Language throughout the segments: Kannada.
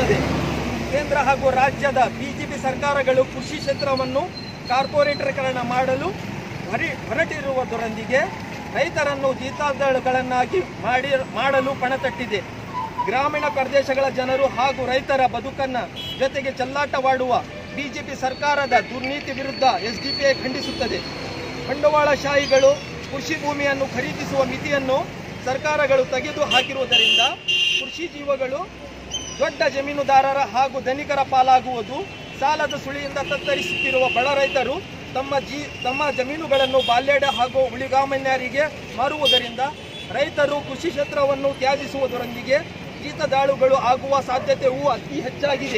ತಿಳಿಸುತ್ತದೆ ಕೇಂದ್ರ ಹಾಗೂ ರಾಜ್ಯದ ಬಿಜೆಪಿ ಸರ್ಕಾರಗಳು ಕೃಷಿ ಕ್ಷೇತ್ರವನ್ನು ಕಾರ್ಪೊರೇಟೀಕರಣ ಮಾಡಲು ಹೊರಿ ಹೊರಟಿರುವುದರೊಂದಿಗೆ ರೈತರನ್ನು ಜೀತಾದಾಳುಗಳನ್ನಾಗಿ ಮಾಡಿ ಮಾಡಲು ಪಣತಟ್ಟಿದೆ ಗ್ರಾಮೀಣ ಪ್ರದೇಶಗಳ ಜನರು ಹಾಗೂ ರೈತರ ಬದುಕನ್ನ ಜೊತೆಗೆ ಚೆಲ್ಲಾಟವಾಡುವ ಬಿಜೆಪಿ ಸರ್ಕಾರದ ದುರ್ನೀತಿ ವಿರುದ್ಧ ಎಸ್ಡಿಪಿಐ ಖಂಡಿಸುತ್ತದೆ ಬಂಡವಾಳಶಾಹಿಗಳು ಕೃಷಿ ಭೂಮಿಯನ್ನು ಖರೀದಿಸುವ ಮಿತಿಯನ್ನು ಸರ್ಕಾರಗಳು ತೆಗೆದು ಹಾಕಿರುವುದರಿಂದ ಕೃಷಿ ಜೀವಗಳು ದೊಡ್ಡ ಜಮೀನುದಾರರ ಹಾಗೂ ಧನಿಕರ ಪಾಲಾಗುವುದು ಸಾಲದ ಸುಳಿಯಿಂದ ತತ್ತರಿಸುತ್ತಿರುವ ಬಡ ರೈತರು ತಮ್ಮ ಜೀ ತಮ್ಮ ಜಮೀನುಗಳನ್ನು ಬಾಲ್ಯಡ ಹಾಗೂ ಉಳಿಗಾಮನ್ಯರಿಗೆ ಮಾರುವುದರಿಂದ ರೈತರು ಕೃಷಿ ಕ್ಷೇತ್ರವನ್ನು ತ್ಯಾಜಿಸುವುದರೊಂದಿಗೆ ಜೀತದಾಳುಗಳು ಆಗುವ ಸಾಧ್ಯತೆಯೂ ಅತಿ ಹೆಚ್ಚಾಗಿದೆ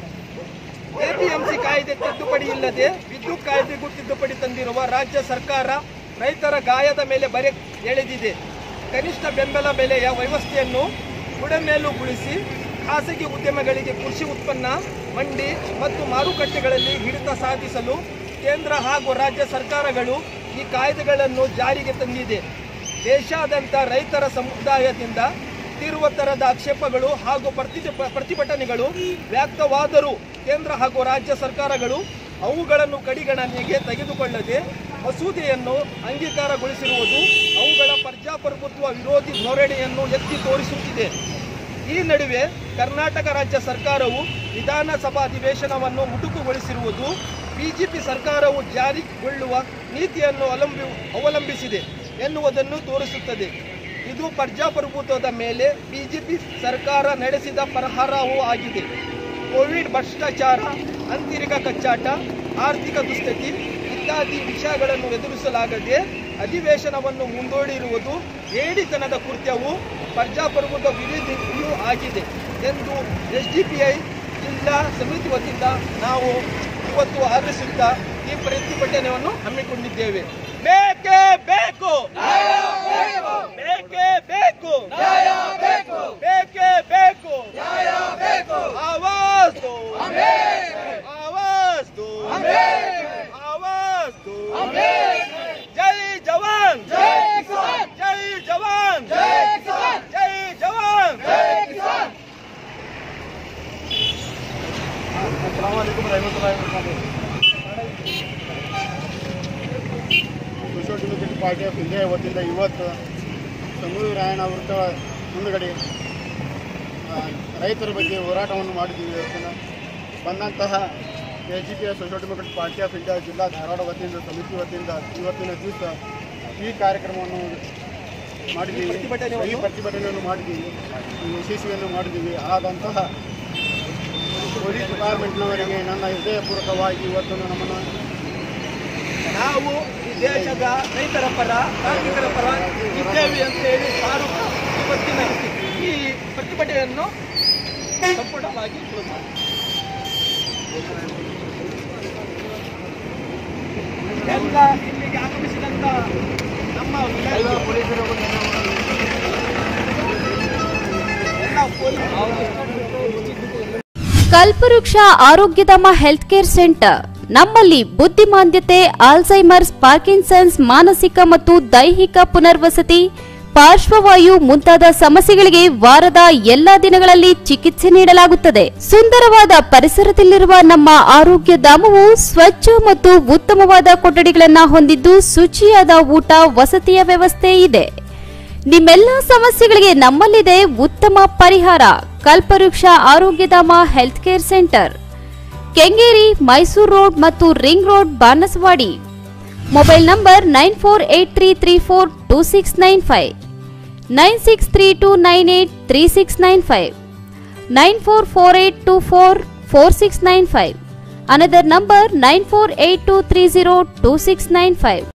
ಎಪಿಎಂಸಿ ಕಾಯ್ದೆ ತಿದ್ದುಪಡಿ ಇಲ್ಲದೆ ವಿದ್ಯುತ್ ಕಾಯ್ದೆಗೂ ತಿದ್ದುಪಡಿ ತಂದಿರುವ ರಾಜ್ಯ ಸರ್ಕಾರ ರೈತರ ಗಾಯದ ಮೇಲೆ ಬರೆ ಎಳೆದಿದೆ ಕನಿಷ್ಠ ಬೆಂಬಲ ಬೆಲೆಯ ವ್ಯವಸ್ಥೆಯನ್ನು ಬುಡಮೇಲುಗೊಳಿಸಿ ಖಾಸಗಿ ಉದ್ಯಮಗಳಿಗೆ ಕೃಷಿ ಉತ್ಪನ್ನ ಮಂಡಿ ಮತ್ತು ಮಾರುಕಟ್ಟೆಗಳಲ್ಲಿ ಹಿಡಿತ ಸಾಧಿಸಲು ಕೇಂದ್ರ ಹಾಗೂ ರಾಜ್ಯ ಸರ್ಕಾರಗಳು ಈ ಕಾಯ್ದೆಗಳನ್ನು ಜಾರಿಗೆ ತಂದಿದೆ ದೇಶಾದ್ಯಂತ ರೈತರ ಸಮುದಾಯದಿಂದ ತೀವ್ರತರದ ಆಕ್ಷೇಪಗಳು ಹಾಗೂ ಪ್ರತಿ ಪ್ರತಿಭಟನೆಗಳು ವ್ಯಕ್ತವಾದರೂ ಕೇಂದ್ರ ಹಾಗೂ ರಾಜ್ಯ ಸರ್ಕಾರಗಳು ಅವುಗಳನ್ನು ಕಡಿಗಣನೆಗೆ ತೆಗೆದುಕೊಳ್ಳದೆ ಮಸೂದೆಯನ್ನು ಅಂಗೀಕಾರಗೊಳಿಸಿರುವುದು ಅವುಗಳ ಪ್ರಜಾಪ್ರಭುತ್ವ ವಿರೋಧಿ ಧೋರಣೆಯನ್ನು ಎತ್ತಿ ತೋರಿಸುತ್ತಿದೆ ಈ ನಡುವೆ ಕರ್ನಾಟಕ ರಾಜ್ಯ ಸರ್ಕಾರವು ವಿಧಾನಸಭಾ ಅಧಿವೇಶನವನ್ನು ಮುಟುಕುಗೊಳಿಸಿರುವುದು ಬಿಜೆಪಿ ಸರ್ಕಾರವು ಜಾರಿಗೊಳ್ಳುವ ನೀತಿಯನ್ನು ಅವಲಂಬಿ ಅವಲಂಬಿಸಿದೆ ಎನ್ನುವುದನ್ನು ತೋರಿಸುತ್ತದೆ ಇದು ಪ್ರಜಾಪ್ರಭುತ್ವದ ಮೇಲೆ ಬಿಜೆಪಿ ಸರ್ಕಾರ ನಡೆಸಿದ ಪ್ರಹಾರವೂ ಆಗಿದೆ ಕೋವಿಡ್ ಭ್ರಷ್ಟಾಚಾರ ಆಂತರಿಕ ಕಚ್ಚಾಟ ಆರ್ಥಿಕ ದುಸ್ಥಿತಿ ಇತ್ಯಾದಿ ವಿಷಯಗಳನ್ನು ಎದುರಿಸಲಾಗದೆ ಅಧಿವೇಶನವನ್ನು ಮುಂದೂಡಿರುವುದು ಹೇಡಿತನದ ಕೃತ್ಯವು ಪ್ರಜಾಪ್ರಭುತ್ವ ವಿರೋಧಿಯೂ ಆಗಿದೆ ಎಂದು ಎಸ್ಡಿಪಿಐ ಜಿಲ್ಲಾ ಸಮಿತಿ ವತಿಯಿಂದ ನಾವು ಇವತ್ತು ಆಗ್ರಹಿಸುತ್ತಾ ಈ ಪ್ರತಿಭಟನೆಯನ್ನು ಹಮ್ಮಿಕೊಂಡಿದ್ದೇವೆ ಬೇಕೇ ಬೇಕು ಬೇಕೇ ಬೇಕು ಬೇಕೇ ಬೇಕು ಆವಾಜ್ ದೋ ಆವಾಜ್ ದೋ ಆವಾಜ್ ದೋ ಜೈ ಜವಾನ್ ಜೈ ಜವಾನ್ ಜೈ ಜವಾನ್ Social Democratic Party of India ವತಿಯಿಂದ ಇವತ್ತು ಸಂಗೊಳ್ಳಿ ರಾಯಣ್ಣ ವೃತ್ತ ಮುಂದುಗಡೆ ಆ, ರೈತರ ಬಗ್ಗೆ ಹೋರಾಟವನ್ನು ಮಾಡಿದ್ದೀವಿ ಇವತ್ತಿನ ಬಂದಂತಹ S G P Social Democratic Party of India ಜಿಲ್ಲಾ ಧಾರವಾಡ ವತಿಯಿಂದ ಸಮಿತಿ ವತಿಯಿಂದ ಇವತ್ತಿನ ದಿವಸ ಈ ಕಾರ್ಯಕ್ರಮವನ್ನು ಮಾಡಿದ್ದೀವಿ ಪ್ರತಿಭಟನೆಯನ್ನು- ಈ ಪ್ರತಿಭಟನೆಯನ್ನು ಮಾಡಿದ್ದೀವಿ ಈ ಯಶಸ್ವಿಯನ್ನು ಮಾಡಿದ್ದೀವಿ ಆದಂತಹ ಪೊಲೀಸ್ ಡಿಪಾರ್ಟ್ಮೆಂಟ್ನವರಿಗೆ ನನ್ನ ಹೃದಯಪೂರ್ವಕವಾಗಿ ಇವತ್ತು ನಮ್ಮನ್ನು ನಾವು ಈ ದೇಶದ ರೈತರ ಪರ ಕಾರ್ಮಿಕರ ಪರ ಇದ್ದೇವೆ ಅಂತ ಹೇಳಿ ಸಾರು ಇವತ್ತಿನ ಈ ಪ್ರತಿಭಟನೆಯನ್ನು ಸಂಪೂರ್ಣವಾಗಿ ಕ್ಲೋಸ್ ಮಾಡಿ. ಎಲ್ಲ ಇಲ್ಲಿಗೆ ಆಗಮಿಸಿದಂತ ನಮ್ಮ ಎಲ್ಲ ಪೊಲೀಸರು ಎಲ್ಲ ಪೊಲೀಸ್ ಕಲ್ಪವೃಕ್ಷ ಆರೋಗ್ಯಧಾಮ ಹೆಲ್ತ್ ಕೇರ್ ಸೆಂಟರ್ ನಮ್ಮಲ್ಲಿ ಬುದ್ಧಿಮಾಂದ್ಯತೆ ಆಲ್ಝೈಮರ್ಸ್ ಪಾರ್ಕಿನ್ಸನ್ಸ್ ಮಾನಸಿಕ ಮತ್ತು ದೈಹಿಕ ಪುನರ್ವಸತಿ ಪಾರ್ಶ್ವವಾಯು ಮುಂತಾದ ಸಮಸ್ಯೆಗಳಿಗೆ ವಾರದ ಎಲ್ಲಾ ದಿನಗಳಲ್ಲಿ ಚಿಕಿತ್ಸೆ ನೀಡಲಾಗುತ್ತದೆ ಸುಂದರವಾದ ಪರಿಸರದಲ್ಲಿರುವ ನಮ್ಮ ಆರೋಗ್ಯ ಧಾಮವು ಸ್ವಚ್ಛ ಮತ್ತು ಉತ್ತಮವಾದ ಕೊಠಡಿಗಳನ್ನ ಹೊಂದಿದ್ದು ಶುಚಿಯಾದ ಊಟ ವಸತಿಯ ವ್ಯವಸ್ಥೆ ಇದೆ ನಿಮ್ಮೆಲ್ಲ ಸಮಸ್ಯೆಗಳಿಗೆ ನಮ್ಮಲ್ಲಿದೆ ಉತ್ತಮ ಪರಿಹಾರ Kalpavriksha Arogyadhama health care centre Kengeri Mysuru road ಮತ್ತು ring road Banaswadi mobile number nine four eight three three four two six nine five nine six three two nine eight three six nine five nine four four eight two four four six nine five another number nine four eight two three zero two six nine five